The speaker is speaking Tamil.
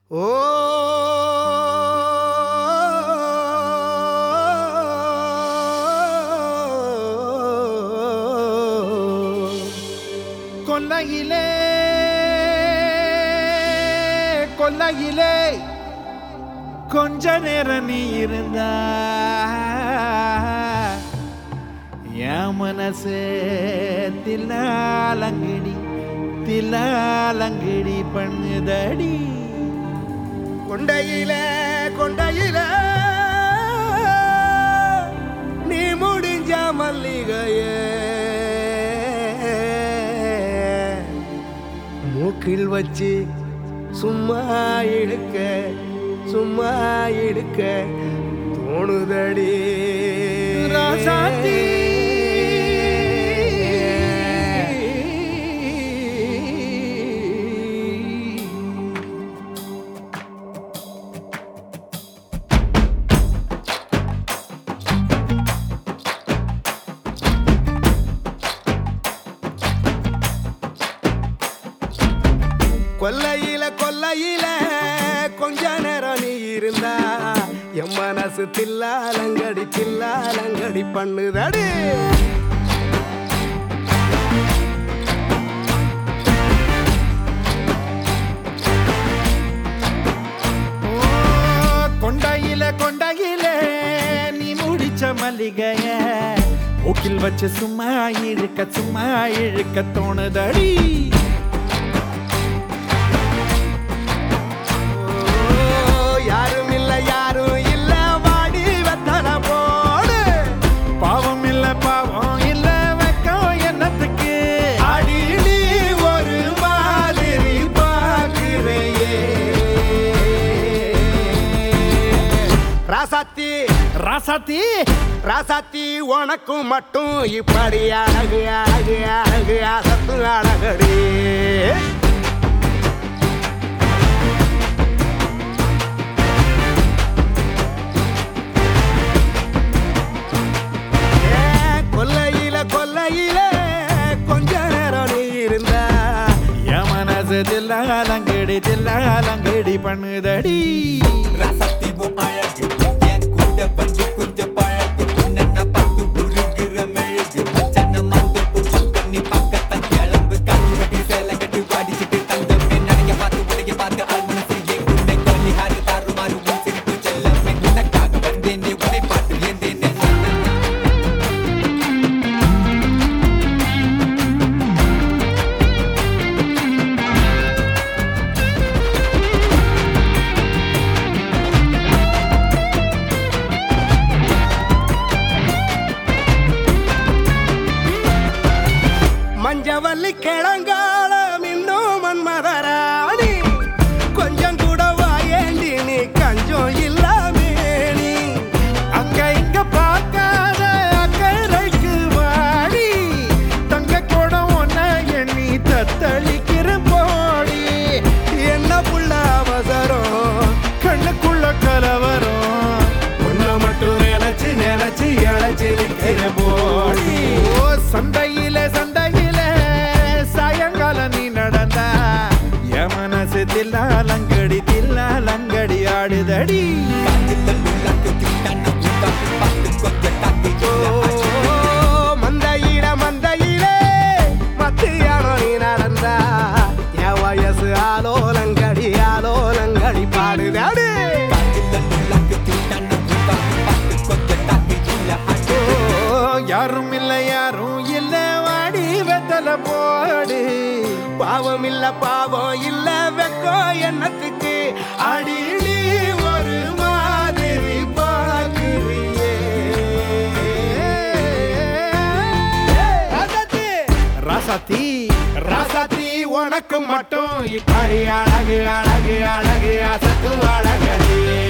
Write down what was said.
ஓ கொல்லையிலே கொல்லையிலே கொஞ்ச நேரம் நீ இருந்தா என் மனசு தில்லாலங்கடி தில்லாலங்கடி பண்ணுதடி கொண்டையில கொண்டையில நீ முடிஞ்ச மல்லிகைய மூக்கில் வச்சு சும்மா இழுக்க சும்மா இழுக்க தோணுதடி ராசாத்தி கொல்லையில கொல்லையில கொஞ்ச நேரம் நீ இருந்தா என் மனசு தில்லாலங்கடி தில்லாலங்கடி பண்ணுதடி கொண்டையில கொண்டையில நீ முடிச்ச மல்லிகைய மூக்கில் வச்சு சும்மா இழுக்க சும்மா இழுக்க தோணுதடி யாரும் இல்ல யாரும் இல்ல வாடி வெத்தல போடு பாவம் இல்ல பாவம் இல்ல வெக்கம் என்னத்துக்கு அடி நீ ஒரு மாதிரி பாக்குறையே ராசாத்தி ராசாத்தி ராசாத்தி உனக்கும் மட்டும் இப்படி அழகு அழகு அழகு அசத்து அழகடி ஏன் கொல்லையில கொல்லையில கொஞ்ச நேரம் நீ இருந்த என் மனசு தில்லாலங்கடி தில்லாலங்கடி பண்ணுதடி ரசத்திவும் அழகு என் கூட வந்து கொஞ்சம் பழகு உன்னை பார்த்து உருகுற மெழுகு மச்சன மந்து புச்சு பண்ணி பக்கத்தான் கிளம்பு கண்ணுடி சேலை கட்டி பாடிச்சிட்டு தந்தமே நனைய பார்த்து உடைய பார்த்து அல்மனசு என் உன்னை கொல்லி ஹாரு தாறுமாறு உன் சிரிப்பு செல்லமே உனக்காக வந்தேனே உன்னை பார்த்து ஏந்தேனே மஞ்சவல்லி கிழங்காலம் இன்னும் மன்மதராணி கொஞ்சம் கூட வாயேண்டி நீ கஞ்சம் இல்லாமே நீ அங்க இங்க பார்க்காத அக்கறைக்கு வாடி தங்க கூட ஒன்ன எண்ணி தத்தளிக்கிற போடி என்ன புள்ள அவசரம் கண்ணுக்குள்ள கலவரம் உன்னை மட்டும் நினைச்சு நினைச்சு இழைச்சு நிற்கிற போடி ஓ சந்தையில சந்தையில சாயங்காலம் நீ நடந்தா என் மனசு தில்லாலங்கடி தில்லாலங்கடி ஆடுதடி காதில் உள்ளக்கு கிட்டான உட்காந்து பார்த்து கொஞ்சம் காத்தி ஓ, மந்தையில மந்தையில மத்தியானம் நீ நடந்தா என் வயசு ஆலோலங்கடி ஆலோலங்கடி பாடுதடி காதில் உள்ளக்கு கிட்டான உட்காந்து பார்த்து கொஞ்சம் காத்தி இல்ல ஓ, யாரும் இல்ல யாரும் இல்ல வாடி வெத்தல போடு பாவம் இல்ல பாவம் இல்ல வெக்கம் என்னத்துக்கு அடி நீ ஒரு மாதிரி பாக்குறியே ராசாத்தி ராசாத்தி ராசாத்தி உனக்கு மட்டும் இப்படி அழகு அழகு அழகு அசத்து அழகடி